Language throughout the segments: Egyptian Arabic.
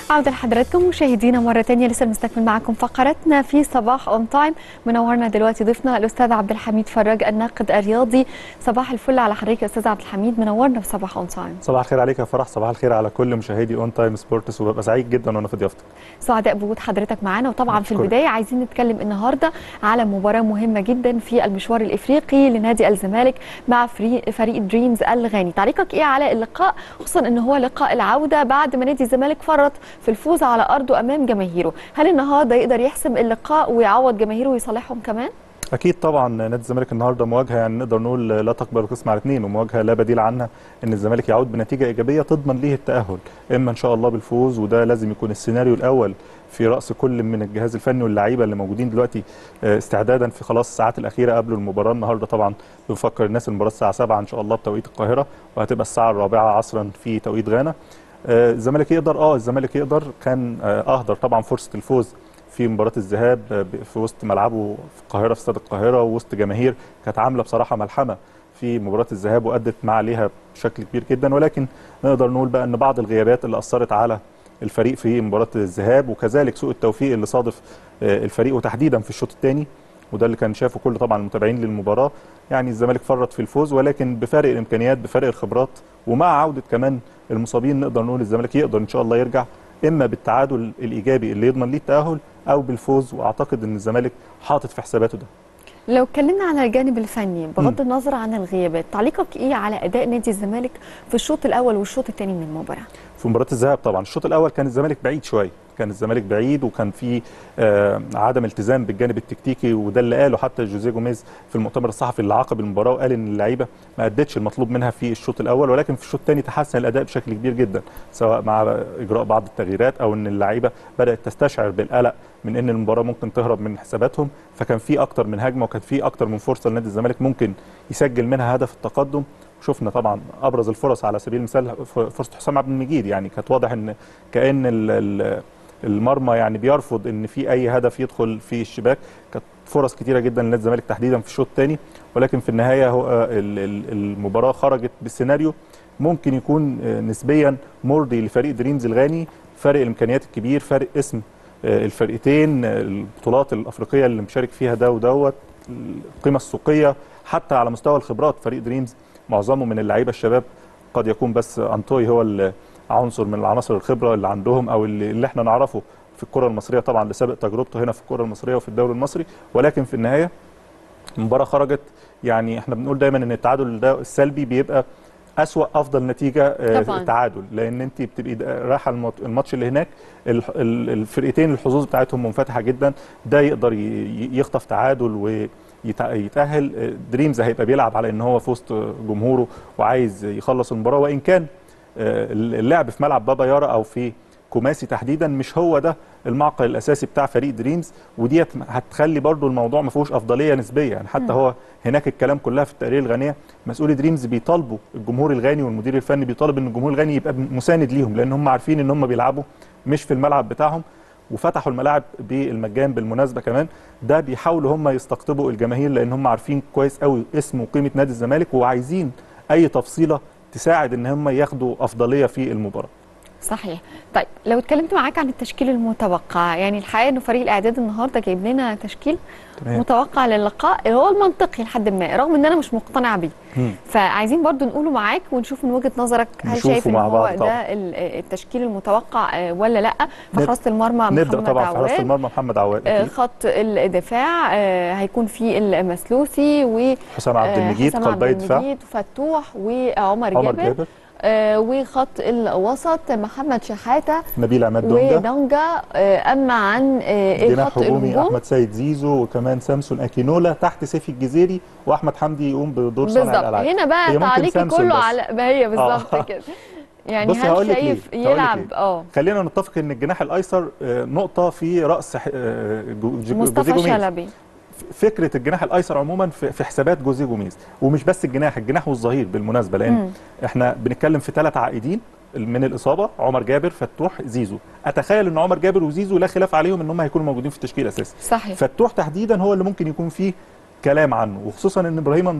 عودة لحضراتكم مشاهدينا مرة تانية لسه بنستكمل معكم فقرتنا في صباح اون تايم منورنا دلوقتي ضيفنا الأستاذ عبد الحميد فراج الناقد الرياضي صباح الفل على حضرتك يا أستاذ عبد الحميد منورنا في صباح اون تايم صباح الخير عليك يا فرح صباح الخير على كل مشاهدي اون تايم سبورتس وببقى سعيد جدا وانا في ضيافتك سعداء بوجود حضرتك معانا وطبعا في أشكرك. البداية عايزين نتكلم النهاردة على مباراة مهمة جدا في المشوار الإفريقي لنادي الزمالك مع فريق, فريق دريمز الغاني تعليقك إيه على اللقاء خصوصا أنه هو لقاء العودة بعد ما نادي الزمالك فرط في الفوز على أرضه أمام جماهيره هل النهاردة يقدر يحسم اللقاء ويعوض جماهيره ويصالحهم كمان؟ اكيد طبعا نادي الزمالك النهارده مواجهه يعني نقدر نقول لا تقبل القسم على اثنين ومواجهه لا بديل عنها ان الزمالك يعود بنتيجه ايجابيه تضمن ليه التاهل اما ان شاء الله بالفوز وده لازم يكون السيناريو الاول في راس كل من الجهاز الفني واللعيبه اللي موجودين دلوقتي آه، استعدادا في خلاص الساعات الاخيره قبل المباراه النهارده طبعا بنفكر الناس المباراه الساعه 7 ان شاء الله بتوقيت القاهره وهتبقى الساعه الرابعه عصرا في توقيت غانا آه، الزمالك يقدر اه الزمالك يقدر كان آه، اهدر طبعا فرصه الفوز في مباراه الذهاب آه، ب- في وسط ملعبه في القاهره في استاد القاهره ووسط جماهير كانت عامله بصراحه ملحمه في مباراه الذهاب وادت ما عليها بشكل كبير جدا ولكن نقدر نقول بقى ان بعض الغيابات اللي اثرت على الفريق في مباراه الذهاب وكذلك سوء التوفيق اللي صادف آه، الفريق وتحديدا في الشوط الثاني وده اللي كان شافه كل طبعا المتابعين للمباراه يعني الزمالك فرط في الفوز ولكن بفارق الامكانيات بفارق الخبرات ومع عوده كمان المصابين نقدر نقول الزمالك يقدر ان شاء الله يرجع اما بالتعادل الايجابي اللي يضمن ليه التاهل او بالفوز واعتقد ان الزمالك حاطط في حساباته ده لو اتكلمنا على الجانب الفني بغض النظر عن الغيابات تعليقك إيه على أداء نادي الزمالك في الشوط الأول والشوط الثاني من المباراة؟ في مباراه الذهاب طبعا الشوط الاول كان الزمالك بعيد شويه كان الزمالك بعيد وكان في آه عدم التزام بالجانب التكتيكي وده اللي قاله حتى جوزيه جوميز في المؤتمر الصحفي اللي عقب المباراه وقال ان اللعيبه ما ادتش المطلوب منها في الشوط الاول ولكن في الشوط الثاني تحسن الاداء بشكل كبير جدا سواء مع اجراء بعض التغييرات او ان اللعيبه بدات تستشعر بالقلق من ان المباراه ممكن تهرب من حساباتهم فكان في اكتر من هجمه وكان في اكتر من فرصه لنادي الزمالك ممكن يسجل منها هدف التقدم شفنا طبعا ابرز الفرص على سبيل المثال ف- فرصه حسام عبد المجيد يعني كانت واضح ان كان ال- ال- المرمى يعني بيرفض ان في اي هدف يدخل في الشباك كانت فرص كتيره جدا لنادي الزمالك تحديدا في الشوط الثاني ولكن في النهايه هو آه، ال- ال- المباراه خرجت بالسيناريو ممكن يكون آه، نسبيا مرضي لفريق دريمز الغاني فارق الامكانيات الكبير فارق اسم آه، الفرقتين آه، البطولات الافريقيه اللي مشارك فيها ده ودوت القيمه السوقيه حتى على مستوى الخبرات فريق دريمز معظمه من اللعيبه الشباب قد يكون بس انطوي هو ال- عنصر من العناصر الخبره اللي عندهم او اللي, اللي احنا نعرفه في الكره المصريه طبعا لسابق تجربته هنا في الكره المصريه وفي الدوري المصري ولكن في النهايه المباراه خرجت يعني احنا بنقول دايما ان التعادل ده السلبي بيبقى اسوا افضل نتيجه آه، طبعاً. تعادل لان انت بتبقي دا- رايحه المط- الماتش اللي هناك الح- ال- الفرقتين الحظوظ بتاعتهم منفتحه جدا ده يقدر ي- ي- يخطف تعادل ويتاهل دريمز هيبقى بيلعب على ان هو في وسط جمهوره وعايز يخلص المباراه وان كان آه، اللعب في ملعب بابا يارا او في كوماسي تحديدا مش هو ده المعقل الاساسي بتاع فريق دريمز وديت هتخلي برضو الموضوع ما فيهوش افضليه نسبيه يعني حتى هو هناك الكلام كلها في التقارير الغنيه مسؤولي دريمز بيطالبوا الجمهور الغاني والمدير الفني بيطالب ان الجمهور الغاني يبقى مساند ليهم لان هم عارفين ان هم بيلعبوا مش في الملعب بتاعهم وفتحوا الملاعب بالمجان بالمناسبه كمان ده بيحاولوا هم يستقطبوا الجماهير لان هم عارفين كويس قوي اسم وقيمه نادي الزمالك وعايزين اي تفصيله تساعد ان هم ياخدوا افضليه في المباراه صحيح طيب لو اتكلمت معاك عن التشكيل المتوقع يعني الحقيقه انه فريق الاعداد النهارده جايب لنا تشكيل تمام. متوقع للقاء اللي هو المنطقي لحد ما رغم ان انا مش مقتنعه بيه مم. فعايزين برضو نقوله معاك ونشوف من وجهه نظرك هل نشوفه شايف ان مع هو بعض ده طبعاً. ال- التشكيل المتوقع آه، ولا لا في نب- حراسه المرمى نبدا محمد طبعا في حراسه عواد المرمى محمد عواد آه، أكيد. خط الدفاع آه، هيكون في المسلوسي و حسام عبد آه، المجيد حسام قلبي عبد دفاع المجيد وفتوح وعمر عمر جابر جابر آه، وخط الوسط محمد شحاته نبيل عماد دونجا ودونجا آه، اما عن آه، جناح خط هجومي الهجوم احمد سيد زيزو وكمان سامسون اكينولا تحت سيفي الجزيري واحمد حمدي يقوم بدور صانع بالظبط الالعاب هنا هي بقى ممكن تعليقي سامسون كله بس. على ما هي بالظبط آه. كده يعني بصي هقول هل لك شايف ليه؟ هقول لك يلعب ليه؟ اه خلينا نتفق ان الجناح الايسر آه، نقطه في راس ح- آه، جو- جو- جوزيه مصطفى جوميز. شلبي فكره الجناح الايسر عموما في في حسابات جوزيه جوميز ومش بس الجناح الجناح والظهير بالمناسبه لان مم. احنا بنتكلم في ثلاث عائدين من الاصابه عمر جابر فتوح زيزو اتخيل ان عمر جابر وزيزو لا خلاف عليهم ان هم هيكونوا موجودين في التشكيل الاساسي صحيح فتوح تحديدا هو اللي ممكن يكون فيه كلام عنه وخصوصا ان ابراهيم انداي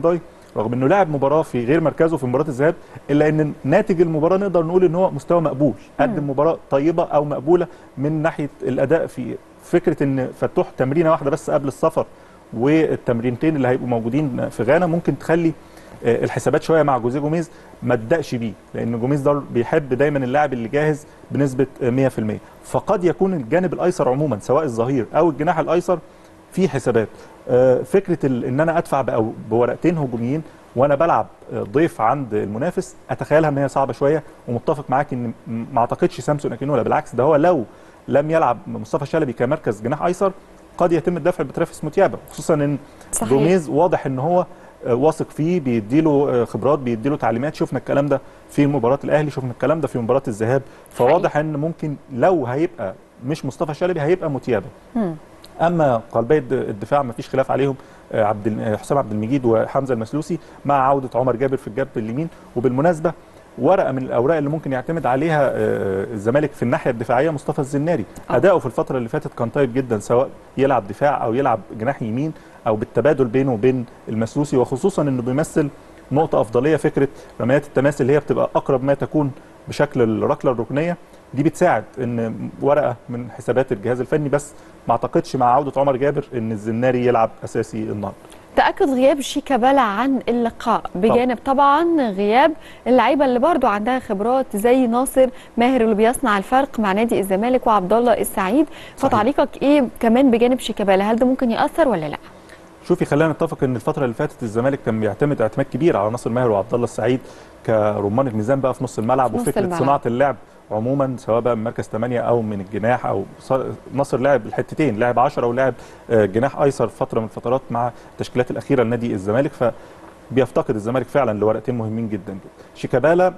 رغم انه لعب مباراه في غير مركزه في مباراه الذهاب الا ان ناتج المباراه نقدر نقول ان هو مستوى مقبول قدم مباراه طيبه او مقبوله من ناحيه الاداء في فكره ان فتوح تمرينه واحده بس قبل السفر والتمرينتين اللي هيبقوا موجودين في غانا ممكن تخلي آه، الحسابات شويه مع جوزيه جوميز ما تبداش بيه لان جوميز ده بيحب دايما اللاعب اللي جاهز بنسبه آه، 100% فقد يكون الجانب الايسر عموما سواء الظهير او الجناح الايسر في حسابات آه، فكره ال- ان انا ادفع بأو- بورقتين هجوميين وانا بلعب آه، ضيف عند المنافس اتخيلها ان هي صعبه شويه ومتفق معاك ان م- ما اعتقدش سامسون اكينولا بالعكس ده هو لو لم يلعب مصطفى شلبي كمركز جناح ايسر قد يتم الدفع بترافيس موتيابا خصوصا ان صحيح. جوميز واضح ان هو آه، واثق فيه بيديله آه، خبرات بيديله تعليمات شفنا الكلام ده في مباراه الاهلي شفنا الكلام ده في مباراه الذهاب فواضح ان ممكن لو هيبقى مش مصطفى شلبي هيبقى موتيابا مم. اما قلبي الد- الدفاع ما فيش خلاف عليهم آه، عبد ال- آه، حسام عبد المجيد وحمزه المسلوسي مع عوده عمر جابر في الجنب اليمين وبالمناسبه ورقه من الاوراق اللي ممكن يعتمد عليها آه، الزمالك في الناحيه الدفاعيه مصطفى الزناري آه. اداؤه في الفتره اللي فاتت كان طيب جدا سواء يلعب دفاع او يلعب جناح يمين او بالتبادل بينه وبين المسلوسي وخصوصا انه بيمثل نقطه افضليه فكره رميات التماس اللي هي بتبقى اقرب ما تكون بشكل الركله الركنيه دي بتساعد ان ورقه من حسابات الجهاز الفني بس ما اعتقدش مع عوده عمر جابر ان الزناري يلعب اساسي النهارده تأكد غياب شيكابالا عن اللقاء بجانب طبعا غياب اللعيبه اللي برضو عندها خبرات زي ناصر ماهر اللي بيصنع الفرق مع نادي الزمالك وعبد الله السعيد فتعليقك ايه كمان بجانب شيكابالا هل ده ممكن يأثر ولا لا؟ شوفي خلينا نتفق ان الفتره اللي فاتت الزمالك كان بيعتمد اعتماد كبير على ناصر ماهر وعبد الله السعيد كرمان الميزان بقى في نص الملعب في نص وفكره الملعب. صناعه اللعب عموما سواء بقى من مركز 8 او من الجناح او ص- ناصر لعب الحتتين لعب 10 ولعب آه، جناح ايسر فتره من الفترات مع التشكيلات الاخيره لنادي الزمالك فبيفتقد الزمالك فعلا لورقتين مهمين جدا جدا شيكابالا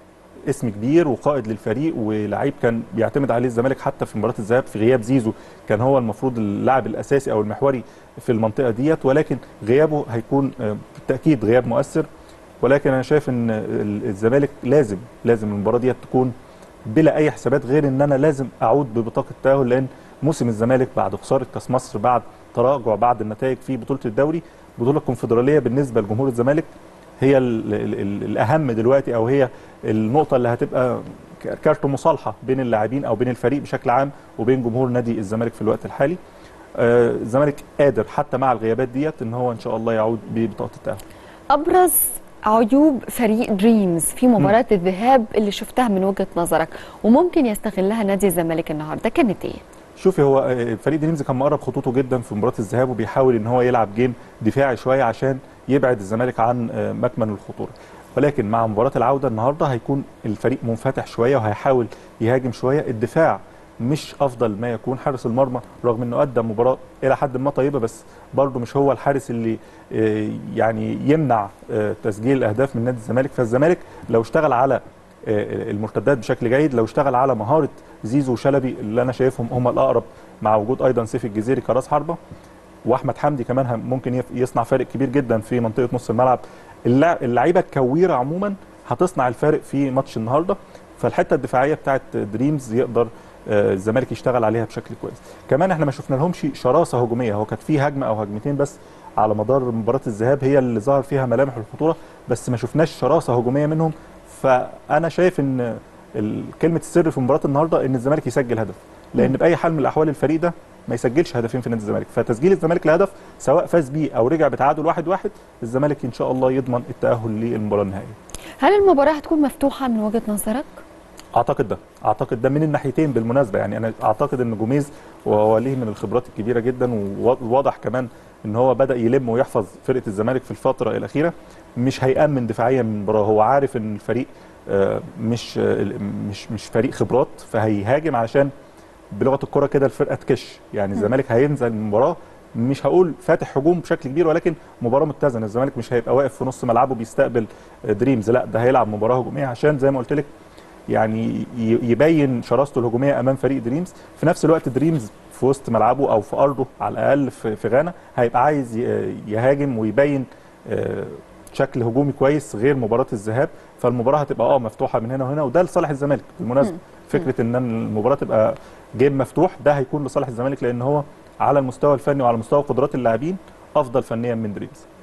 اسم كبير وقائد للفريق ولعيب كان بيعتمد عليه الزمالك حتى في مباراه الذهاب في غياب زيزو كان هو المفروض اللاعب الاساسي او المحوري في المنطقه ديت ولكن غيابه هيكون آه، بالتاكيد غياب مؤثر ولكن انا شايف ان ال- الزمالك لازم لازم المباراه ديت تكون بلا اي حسابات غير ان انا لازم اعود ببطاقه التاهل لان موسم الزمالك بعد خساره كاس مصر بعد تراجع بعد النتائج في بطوله الدوري بطوله الكونفدراليه بالنسبه لجمهور الزمالك هي ال ال ال الاهم دلوقتي او هي النقطه اللي هتبقى ك- كارت مصالحه بين اللاعبين او بين الفريق بشكل عام وبين جمهور نادي الزمالك في الوقت الحالي آه، الزمالك قادر حتى مع الغيابات ديت ان هو ان شاء الله يعود ببطاقه التاهل ابرز عيوب فريق دريمز في مباراه الذهاب اللي شفتها من وجهه نظرك وممكن يستغلها نادي الزمالك النهارده كانت ايه؟ شوفي هو آه، فريق دريمز كان مقرب خطوطه جدا في مباراه الذهاب وبيحاول ان هو يلعب جيم دفاعي شويه عشان يبعد الزمالك عن آه، مكمن الخطوره ولكن مع مباراه العوده النهارده هيكون الفريق منفتح شويه وهيحاول يهاجم شويه الدفاع مش افضل ما يكون حارس المرمى رغم انه قدم مباراه الى حد ما طيبه بس برضه مش هو الحارس اللي آه، يعني يمنع آه، تسجيل الاهداف من نادي الزمالك فالزمالك لو اشتغل على آه، المرتدات بشكل جيد لو اشتغل على مهاره زيزو وشلبي اللي انا شايفهم هم الاقرب مع وجود ايضا سيف الجزيري كراس حربه واحمد حمدي كمان هم- ممكن يف- يصنع فارق كبير جدا في منطقه نص الملعب اللع- اللعيبه الكويره عموما هتصنع الفارق في ماتش النهارده فالحته الدفاعيه بتاعت دريمز يقدر آه، الزمالك يشتغل عليها بشكل كويس كمان احنا ما شفنا لهمش شراسه هجوميه هو كانت في هجمه او هجمتين بس على مدار مباراه الذهاب هي اللي ظهر فيها ملامح الخطوره بس ما شفناش شراسه هجوميه منهم فانا شايف ان ال- كلمه السر في مباراه النهارده ان الزمالك يسجل هدف لان باي حال من الاحوال الفريق ده ما يسجلش هدفين في نادي الزمالك فتسجيل الزمالك لهدف سواء فاز بيه او رجع بتعادل واحد واحد الزمالك ان شاء الله يضمن التاهل للمباراه النهائيه هل المباراه هتكون مفتوحه من وجهه نظرك؟ اعتقد ده اعتقد ده من الناحيتين بالمناسبه يعني انا اعتقد ان جوميز وهو ليه من الخبرات الكبيره جدا وواضح كمان ان هو بدا يلم ويحفظ فرقه الزمالك في الفتره الاخيره مش هيامن دفاعيا من المباراه هو عارف ان الفريق آه، مش آه، مش مش فريق خبرات فهيهاجم علشان بلغه الكره كده الفرقه تكش يعني الزمالك هينزل المباراه مش هقول فاتح هجوم بشكل كبير ولكن مباراه متزنه الزمالك مش هيبقى واقف في نص ملعبه بيستقبل آه، دريمز لا ده هيلعب مباراه هجوميه عشان زي ما قلت لك يعني ي- يبين شراسته الهجوميه امام فريق دريمز في نفس الوقت دريمز في وسط ملعبه او في ارضه على الاقل في في غانا هيبقى عايز ي- يهاجم ويبين آه، شكل هجومي كويس غير مباراه الذهاب فالمباراه هتبقى اه مفتوحه من هنا وهنا وده لصالح الزمالك بالمناسبه فكره ان المباراه تبقى جيم مفتوح ده هيكون لصالح الزمالك لان هو على المستوى الفني وعلى مستوى قدرات اللاعبين افضل فنيا من دريمز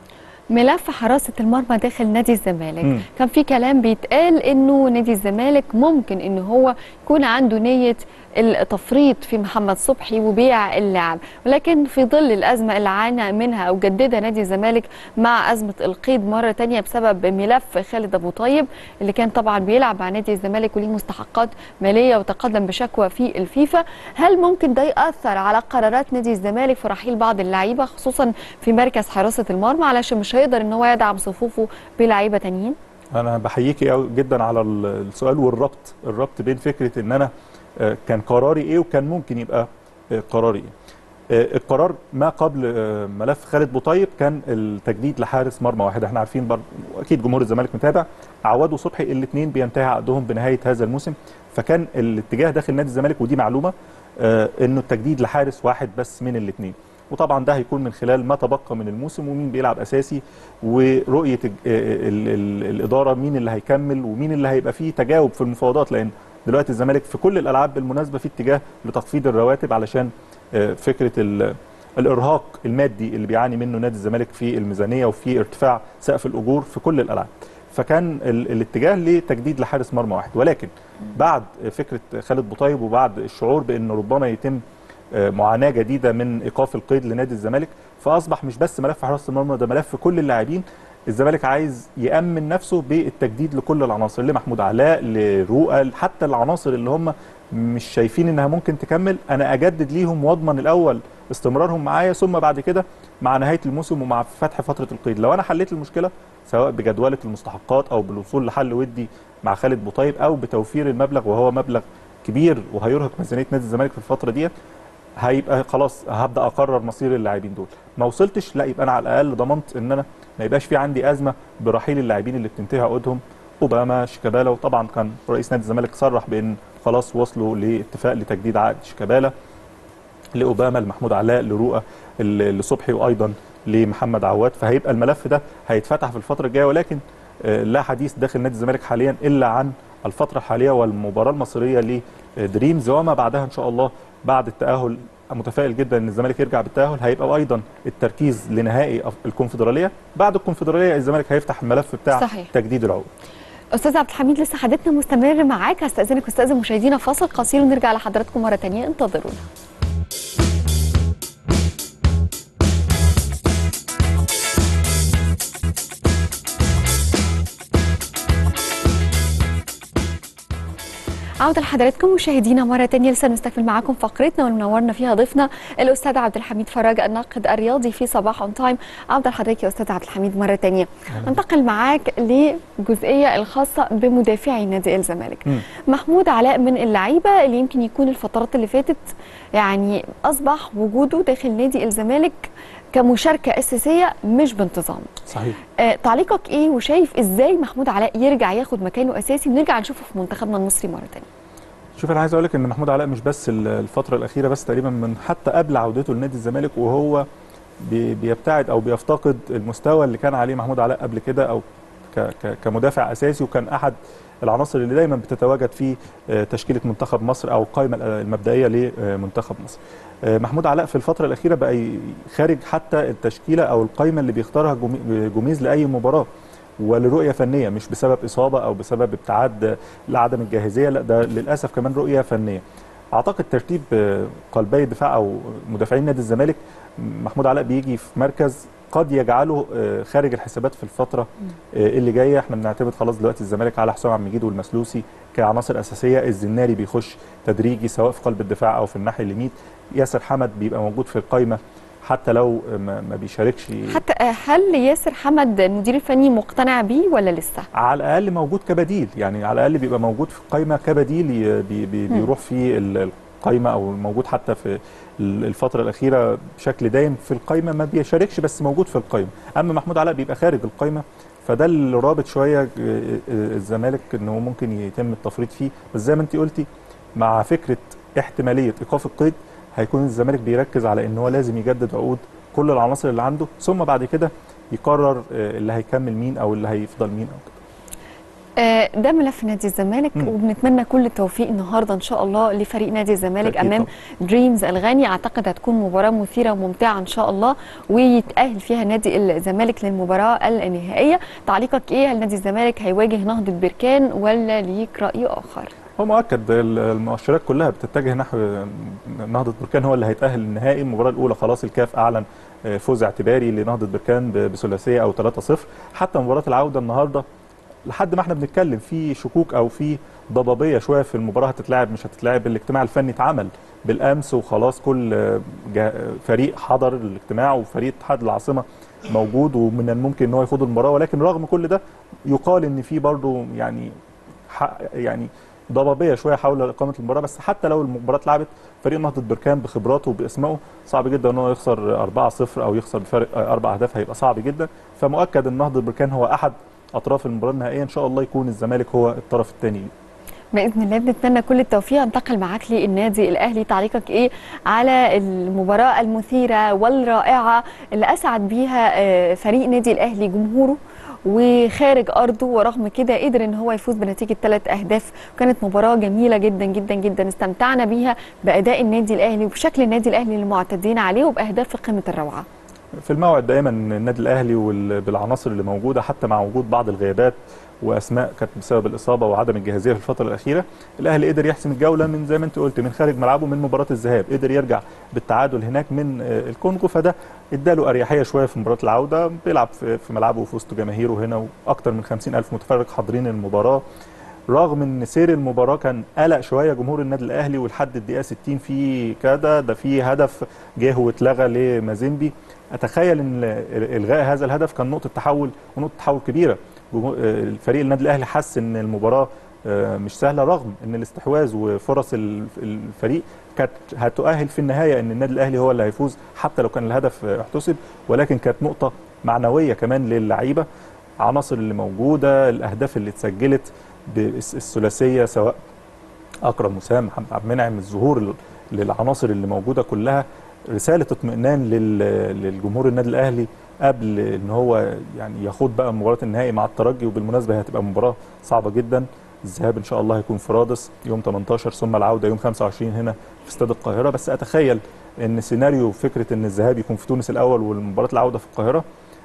ملف حراسة المرمى داخل نادي الزمالك مم. كان في كلام بيتقال انه نادي الزمالك ممكن ان هو يكون عنده نية التفريط في محمد صبحي وبيع اللاعب ولكن في ظل الأزمة اللي عانى منها أو جددها نادي الزمالك مع أزمة القيد مرة تانية بسبب ملف خالد أبو طيب اللي كان طبعا بيلعب مع نادي الزمالك وليه مستحقات مالية وتقدم بشكوى في الفيفا هل ممكن ده يأثر على قرارات نادي الزمالك في رحيل بعض اللعيبة خصوصا في مركز حراسة المرمى علشان مش هيقدر ان هو يدعم صفوفه بلعيبة تانيين انا بحييكي قوي جدا على ال- السؤال والربط الربط بين فكره ان انا آه، كان قراري ايه وكان ممكن يبقى آه، قراري ايه آه، القرار ما قبل آه، ملف خالد بوطيب كان التجديد لحارس مرمى واحد احنا عارفين برضه واكيد جمهور الزمالك متابع عواد وصبحي الاثنين بينتهي عقدهم بنهايه هذا الموسم فكان الاتجاه داخل نادي الزمالك ودي معلومه آه، انه التجديد لحارس واحد بس من الاثنين وطبعا ده هيكون من خلال ما تبقى من الموسم ومين بيلعب اساسي ورؤيه ال- ال- ال- الاداره مين اللي هيكمل ومين اللي هيبقى فيه تجاوب في المفاوضات لان دلوقتي الزمالك في كل الالعاب بالمناسبه في اتجاه لتخفيض الرواتب علشان آه، فكره ال- الارهاق المادي اللي بيعاني منه نادي الزمالك في الميزانيه وفي ارتفاع سقف الاجور في كل الالعاب فكان ال- الاتجاه لتجديد لحارس مرمى واحد ولكن بعد فكره خالد بوطيب وبعد الشعور بان ربما يتم آه، معاناه جديده من ايقاف القيد لنادي الزمالك فاصبح مش بس ملف حراسه المرمى ده ملف كل اللاعبين الزمالك عايز يامن نفسه بالتجديد لكل العناصر لمحمود علاء لرؤى حتى العناصر اللي هم مش شايفين انها ممكن تكمل انا اجدد ليهم واضمن الاول استمرارهم معايا ثم بعد كده مع نهايه الموسم ومع فتح فتره القيد لو انا حليت المشكله سواء بجدوله المستحقات او بالوصول لحل ودي مع خالد بوطيب او بتوفير المبلغ وهو مبلغ كبير وهيرهق ميزانيه نادي الزمالك في الفتره ديت هيبقى خلاص هبدا اقرر مصير اللاعبين دول ما وصلتش لا يبقى انا على الاقل ضمنت ان انا ما يبقاش في عندي ازمه برحيل اللاعبين اللي بتنتهي عقودهم اوباما شيكابالا وطبعا كان رئيس نادي الزمالك صرح بان خلاص وصلوا لاتفاق لتجديد عقد شيكابالا لاوباما لمحمود علاء لرؤى ل- لصبحي وايضا لمحمد عواد فهيبقى الملف ده هيتفتح في الفتره الجايه ولكن آه، لا حديث داخل نادي الزمالك حاليا الا عن الفتره الحاليه والمباراه المصريه لدريمز وما بعدها ان شاء الله بعد التاهل متفائل جدا ان الزمالك يرجع بالتاهل هيبقى ايضا التركيز لنهائي أف- الكونفدراليه بعد الكونفدراليه الزمالك هيفتح الملف بتاع صحيح. تجديد العقود استاذ عبد الحميد لسه حديثنا مستمر معاك هستاذنك واستاذن مشاهدينا فاصل قصير ونرجع لحضراتكم مره تانية انتظرونا عودة لحضراتكم مشاهدينا مرة تانية لسه نستكمل معاكم فقرتنا والمنورنا فيها ضيفنا الأستاذ عبد الحميد فراج الناقد الرياضي في صباح اون تايم عودة لحضرتك يا أستاذ عبد الحميد مرة تانية انتقل معاك لجزئية الخاصة بمدافعي نادي الزمالك مم. محمود علاء من اللعيبة اللي يمكن يكون الفترات اللي فاتت يعني أصبح وجوده داخل نادي الزمالك كمشاركة أساسية مش بانتظام صحيح آه، تعليقك ايه وشايف ازاي محمود علاء يرجع ياخد مكانه اساسي ونرجع نشوفه في منتخبنا المصري مره تانية شوف انا عايز اقول لك ان محمود علاء مش بس ال- الفتره الاخيره بس تقريبا من حتى قبل عودته لنادي الزمالك وهو بي- بيبتعد او بيفتقد المستوى اللي كان عليه محمود علاء قبل كده او ك- ك- كمدافع اساسي وكان احد العناصر اللي دايما بتتواجد في آه، تشكيله منتخب مصر او القائمه المبدئيه لمنتخب مصر. آه، محمود علاء في الفتره الاخيره بقى ي- خارج حتى التشكيله او القائمه اللي بيختارها جومي- جوميز لاي مباراه. ولرؤيه فنيه مش بسبب اصابه او بسبب ابتعاد لعدم الجاهزيه لا ده للاسف كمان رؤيه فنيه اعتقد ترتيب آه، قلبي الدفاع او مدافعين نادي الزمالك محمود علاء بيجي في مركز قد يجعله آه، خارج الحسابات في الفتره آه، اللي جايه احنا بنعتمد خلاص دلوقتي الزمالك على حسام عبد المجيد والمسلوسي كعناصر اساسيه الزناري بيخش تدريجي سواء في قلب الدفاع او في الناحيه اليمين ياسر حمد بيبقى موجود في القائمه حتى لو ما ما بيشاركش حتى آه، هل ياسر حمد المدير الفني مقتنع بيه ولا لسه على الاقل موجود كبديل يعني على الاقل بيبقى موجود في القائمه كبديل ي- بي بي مم. بيروح في ال- القائمه او موجود حتى في ال- الفتره الاخيره بشكل دايم في القائمه ما بيشاركش بس موجود في القائمه اما محمود علاء بيبقى خارج القائمه فده اللي رابط شويه آه، آه، الزمالك ان هو ممكن يتم التفريط فيه بس زي ما انت قلتي مع فكره احتماليه ايقاف القيد هيكون الزمالك بيركز على ان هو لازم يجدد عقود كل العناصر اللي عنده ثم بعد كده يقرر آه، اللي هيكمل مين او اللي هيفضل مين او كده آه، ده ملف نادي الزمالك مم. وبنتمنى كل التوفيق النهارده ان شاء الله لفريق نادي الزمالك أكيد امام دريمز الغاني اعتقد هتكون مباراه مثيره وممتعه ان شاء الله ويتاهل فيها نادي الزمالك للمباراه النهائيه تعليقك ايه هل نادي الزمالك هيواجه نهضه بركان ولا ليك راي اخر هو مؤكد ال- المؤشرات كلها بتتجه نحو نهضه بركان هو اللي هيتاهل النهائي المباراه الاولى خلاص الكاف اعلن آه، فوز اعتباري لنهضه بركان ب- بثلاثيه او 3-0 حتى مباراه العوده النهارده لحد ما احنا بنتكلم في شكوك او في ضبابيه شويه في المباراه هتتلعب مش هتتلعب الاجتماع الفني اتعمل بالامس وخلاص كل آه، جا- فريق حضر الاجتماع وفريق اتحاد العاصمه موجود ومن الممكن ان هو يخوض المباراه ولكن رغم كل ده يقال ان في برضه يعني حق يعني ضبابيه شويه حول اقامه المباراه بس حتى لو المباراه اتلعبت فريق نهضه بركان بخبراته وباسمائه صعب جدا ان هو يخسر 4-0 او يخسر بفارق آه، اربع اهداف هيبقى صعب جدا فمؤكد ان نهضه بركان هو احد اطراف المباراه النهائيه ان شاء الله يكون الزمالك هو الطرف الثاني باذن الله بنتمنى كل التوفيق انتقل معاك للنادي الاهلي تعليقك ايه على المباراه المثيره والرائعه اللي اسعد بيها آه، فريق نادي الاهلي جمهوره وخارج ارضه ورغم كده قدر ان هو يفوز بنتيجه ثلاث اهداف وكانت مباراه جميله جدا جدا جدا استمتعنا بيها باداء النادي الاهلي وبشكل النادي الاهلي اللي معتدين عليه وباهداف في قمه الروعه في الموعد دايما النادي الاهلي وال- بالعناصر اللي موجوده حتى مع وجود بعض الغيابات واسماء كانت بسبب الاصابه وعدم الجاهزيه في الفتره الاخيره الاهلي قدر يحسم الجوله من زي ما انت قلت من خارج ملعبه من مباراه الذهاب قدر يرجع بالتعادل هناك من آه، الكونغو فده اداله اريحيه شويه في مباراه العوده بيلعب في في ملعبه وفي وسط جماهيره هنا واكثر من 50 الف متفرج حاضرين المباراه رغم ان سير المباراه كان قلق شويه جمهور النادي الاهلي ولحد الدقيقه 60 في كده ده في هدف جه واتلغى لمازيمبي اتخيل ان الغاء هذا الهدف كان نقطه تحول ونقطه تحول كبيره جمهور- آه، الفريق النادي الاهلي حس ان المباراه آه، مش سهله رغم ان الاستحواذ وفرص ال- الفريق كانت هتؤهل في النهايه ان النادي الاهلي هو اللي هيفوز حتى لو كان الهدف آه، احتسب ولكن كانت نقطه معنويه كمان للعيبه عناصر اللي موجوده الاهداف اللي اتسجلت بالس- الثلاثيه سواء اكرم وسام محمد عبد المنعم الظهور ال- للعناصر اللي موجوده كلها رساله اطمئنان لل- للجمهور النادي الاهلي قبل ان هو يعني يخوض بقى مباراه النهائي مع الترجي وبالمناسبه هي هتبقى مباراه صعبه جدا الذهاب ان شاء الله هيكون في رادس يوم 18 ثم العوده يوم 25 هنا في استاد القاهره بس اتخيل ان سيناريو فكره ان الذهاب يكون في تونس الاول والمباراه العوده في القاهره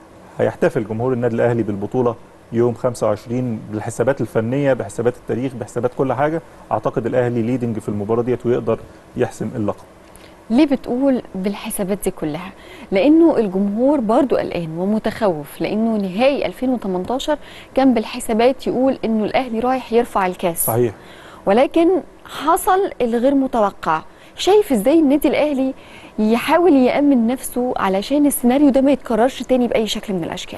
هيحتفل جمهور النادي الاهلي بالبطوله يوم 25 بالحسابات الفنيه بحسابات التاريخ بحسابات كل حاجه اعتقد الاهلي ليدنج في المباراه ديت ويقدر يحسم اللقب ليه بتقول بالحسابات دي كلها؟ لأنه الجمهور برضو قلقان ومتخوف لأنه نهائي 2018 كان بالحسابات يقول إنه الأهلي رايح يرفع الكاس صحيح ولكن حصل الغير متوقع شايف ازاي النادي الاهلي يحاول يامن نفسه علشان السيناريو ده ما يتكررش تاني باي شكل من الاشكال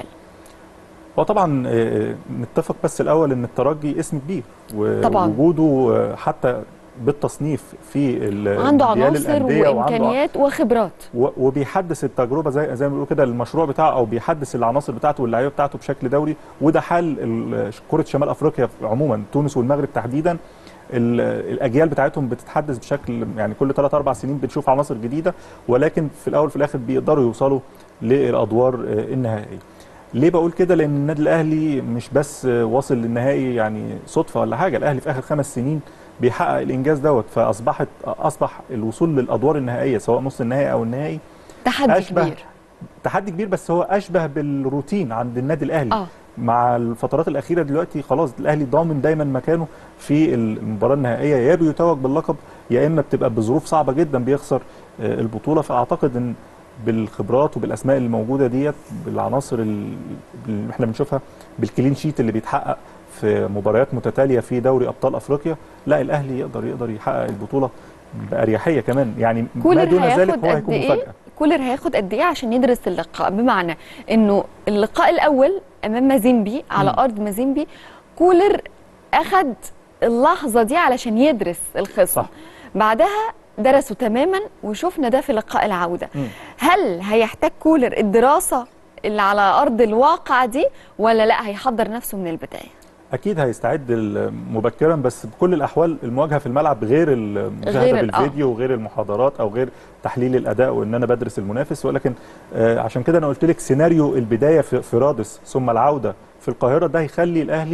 وطبعا آه، نتفق بس الاول ان الترجي اسم كبير طبعاً. ووجوده آه، حتى بالتصنيف في ال- عنده مونديال عناصر الأندية وعنده وامكانيات وخبرات و- وبيحدث التجربه زي زي ما بيقولوا كده المشروع بتاعه او بيحدث العناصر بتاعته واللعيبه بتاعته بشكل دوري وده حال ال- كره شمال افريقيا عموما تونس والمغرب تحديدا ال- الاجيال بتاعتهم بتتحدث بشكل يعني كل 3 4 سنين بنشوف عناصر جديده ولكن في الاول وفي الاخر بيقدروا يوصلوا للادوار آه، النهائيه ليه بقول كده لان النادي الاهلي مش بس آه، واصل للنهائي يعني صدفه ولا حاجه الاهلي في اخر خمس سنين بيحقق الانجاز دوت فاصبحت اصبح الوصول للادوار النهائيه سواء نص النهائي او النهائي تحدي أشبه كبير تحدي كبير بس هو اشبه بالروتين عند النادي الاهلي اه مع الفترات الاخيره دلوقتي خلاص الاهلي ضامن دايما مكانه في المباراه النهائيه يا بيتوج باللقب يا اما بتبقى بظروف صعبه جدا بيخسر آه، البطوله فاعتقد ان بالخبرات وبالاسماء اللي موجوده ديت بالعناصر ال- اللي احنا بنشوفها بالكلين شيت اللي بيتحقق في مباريات متتاليه في دوري ابطال افريقيا لا الاهلي يقدر يقدر يحقق البطوله باريحيه كمان يعني ما كولر دون ذلك هياخد هو قد هيكون ايه مفاجاه كولر هياخد قد ايه عشان يدرس اللقاء بمعنى انه اللقاء الاول امام مازيمبي على مم. ارض مازيمبي كولر اخد اللحظه دي علشان يدرس الخصم صح. بعدها درسوا تماما وشفنا ده في لقاء العوده مم. هل هيحتاج كولر الدراسه اللي على ارض الواقع دي ولا لا هيحضر نفسه من البدايه اكيد هيستعد ال- مبكرا بس بكل الاحوال المواجهه في الملعب غير غير المشاهده ال- آه. بالفيديو وغير المحاضرات او غير تحليل الاداء وان انا بدرس المنافس ولكن آه، عشان كده انا قلت لك سيناريو البدايه في في رادس ثم العوده في القاهره ده هيخلي الاهلي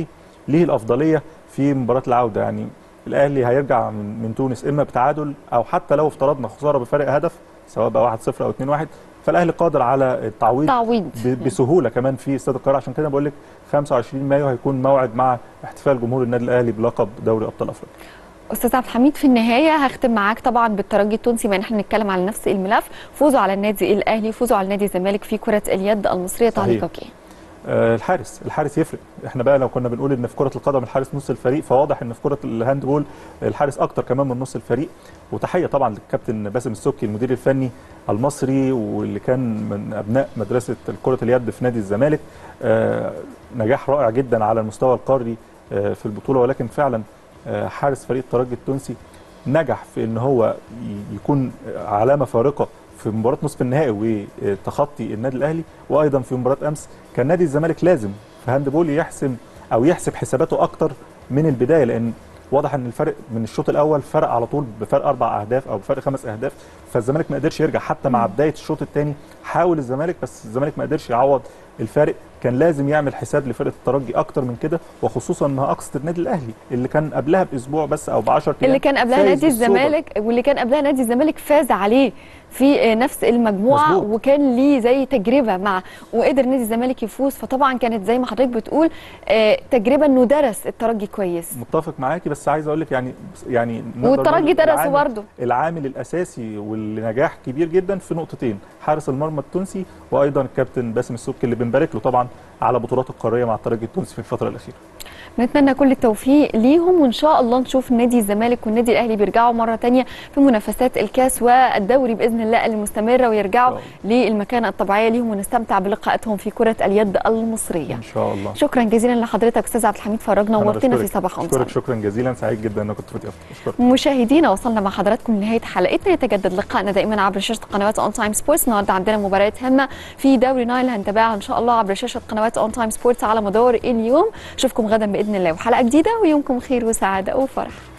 ليه الافضليه في مباراه العوده يعني الاهلي هيرجع من, من تونس اما بتعادل او حتى لو افترضنا خساره بفارق هدف سواء بقى 1-0 او 2-1 فالاهلي قادر على التعويض تعويض ب- بسهوله كمان في استاد القاهره عشان كده بقول لك 25 مايو هيكون موعد مع احتفال جمهور النادي الاهلي بلقب دوري ابطال افريقيا استاذ عبد الحميد في النهايه هختم معاك طبعا بالترجي التونسي ما احنا بنتكلم على نفس الملف فوزوا على النادي الاهلي فوزوا على نادي الزمالك في كره اليد المصريه صحيح. تعليقك ايه آه، الحارس الحارس يفرق احنا بقى لو كنا بنقول ان في كره القدم الحارس نص الفريق فواضح ان في كره الهاند بول الحارس اكتر كمان من نص الفريق وتحيه طبعا للكابتن باسم السكي المدير الفني المصري واللي كان من ابناء مدرسه كره اليد في نادي الزمالك آه، نجاح رائع جدا على المستوى القاري آه، في البطوله ولكن فعلا آه، حارس فريق الترجي التونسي نجح في ان هو ي- يكون علامه فارقه في مباراه نصف النهائي وتخطي النادي الاهلي وايضا في مباراه امس كان نادي الزمالك لازم في هاند بول يحسم او يحسب حساباته اكتر من البدايه لان واضح ان الفرق من الشوط الاول فرق على طول بفرق اربع اهداف او بفرق خمس اهداف فالزمالك ما قدرش يرجع حتى مع بدايه الشوط الثاني حاول الزمالك بس الزمالك ما قدرش يعوض الفارق كان لازم يعمل حساب لفرقه الترجي اكتر من كده وخصوصا انها اقصت النادي الاهلي اللي كان قبلها باسبوع بس او ب 10 ايام اللي كان قبلها فايز نادي بالسوبر. الزمالك واللي كان قبلها نادي الزمالك فاز عليه في نفس المجموعه مظبوط. وكان ليه زي تجربه مع وقدر نادي الزمالك يفوز فطبعا كانت زي ما حضرتك بتقول آه، تجربه انه درس الترجي كويس متفق معاكي بس عايز اقول لك يعني يعني نقدر والترجي نقول درسه العامل- برضه العامل الاساسي والنجاح كبير جدا في نقطتين حارس المرمى التونسي وايضا الكابتن باسم السبكي اللي بنبارك له طبعا على بطولاته القاريه مع الترجي التونسي في الفتره الاخيره نتمنى كل التوفيق ليهم وان شاء الله نشوف نادي الزمالك والنادي الاهلي بيرجعوا مره تانية في منافسات الكاس والدوري باذن الله المستمره ويرجعوا للمكانه الطبيعيه ليهم ونستمتع بلقاءاتهم في كره اليد المصريه ان شاء الله شكرا جزيلا لحضرتك استاذ عبد الحميد فرج أنا نورتنا في بشكرك- صباح بشكرك انصار شكرا جزيلا سعيد جدا انك كنت في ضيافتي اشكرك مشاهدينا وصلنا مع حضراتكم لنهايه حلقتنا يتجدد لقائنا دائما عبر شاشه قنوات اون تايم سبورتس النهارده عندنا مباريات هامه في دوري نايل هنتابعها ان شاء الله عبر شاشه قنوات اون تايم سبورتس على مدار اليوم اشوفكم غدا باذن الله وحلقه جديده ويومكم خير وسعاده وفرح